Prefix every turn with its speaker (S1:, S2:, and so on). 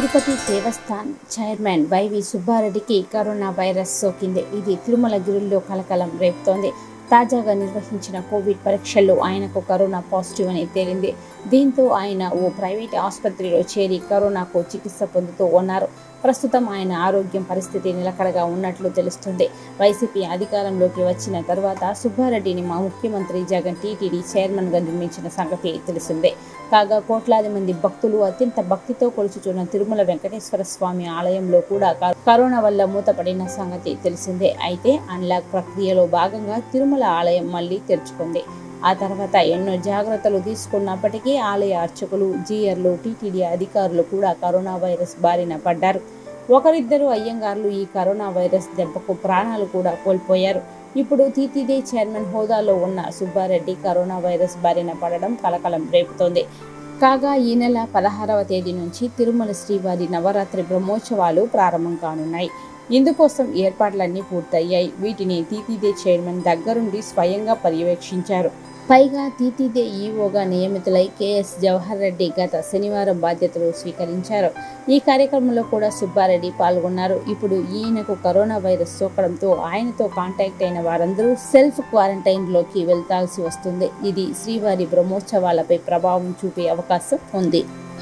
S1: Tirupati Devasthan chairman YV సుబ్బారెడ్డికి corona virus సోకింది ఇది తిరుమలగిరిలో కలకలం రేపుతోంది తాజాగా నిర్వహించిన కోవిడ్ పరీక్షల్లో ఆయనకు కరోనా పాజిటివ్ అని తేలింది దీంతో ఆయన ఓ ప్రైవేట్ ఆసుపత్రిలో చేరి కరోనాకు చికిత్స పొందుతూ ఉన్నారు ప్రస్తుతం ఆయన ఆరోగ్యం పరిస్థితి నిలకడగా ఉన్నట్లు తెలుస్తుంది వైసీపీ అధికారంలోకి వచ్చిన తర్వాత సుబ్బారెడ్డిని మా ముఖ్యమంత్రి జగన్ టీటీడీ చైర్మన్గా నిర్మించిన సంగతి తెలిసిందే కాగా కోట్లాది మంది భక్తులు అత్యంత భక్తితో కొలుచుచున్న తిరుమల వెంకటేశ్వర స్వామి ఆలయంలో కూడా క- కరోనా వల్ల మూతపడిన సంగతి తెలిసిందే అయితే అన్లాక్ ప్రక్రియలో భాగంగా తిరుమల ఆలయం మళ్ళీ తెరుచుకుంది ఆ తర్వాత ఎన్నో జాగ్రత్తలు తీసుకున్నప్పటికీ ఆలయ అర్చకులు జీయర్లు టీటీడీ అధికారులు కూడా కరోనా వైరస్ బారిన పడ్డారు ఒకరిద్దరు అయ్యంగార్లు ఈ కరోనా వైరస్ దెబ్బకు ప్రాణాలు కూడా కోల్పోయారు ఇప్పుడు టీటీడీ చైర్మన్ హోదాలో ఉన్న సుబ్బారెడ్డి కరోనా వైరస్ బారిన పడడం కలకలం రేపుతోంది కాగా ఈ నెల పదహారవ తేదీ నుంచి తిరుమల శ్రీవారి నవరాత్రి బ్రహ్మోత్సవాలు ప్రారంభం కానున్నాయి ఇందుకోసం ఏర్పాట్లన్నీ పూర్తయ్యాయి వీటిని టీటీడీ చైర్మన్ దగ్గరుండి స్వయంగా పర్యవేక్షించారు పైగా టీటీడీ ఈఓగా నియమితులై కేఎస్ జవహర్ రెడ్డి గత శనివారం బాధ్యతలు స్వీకరించారు ఈ కార్యక్రమంలో కూడా సుబ్బారెడ్డి పాల్గొన్నారు ఇప్పుడు ఈయనకు కరోనా వైరస్ సోకడంతో ఆయనతో కాంటాక్ట్ అయిన వారందరూ సెల్ఫ్ క్వారంటైన్లోకి వెళ్తాల్సి వస్తుంది ఇది శ్రీవారి బ్రహ్మోత్సవాలపై ప్రభావం చూపే అవకాశం ఉంది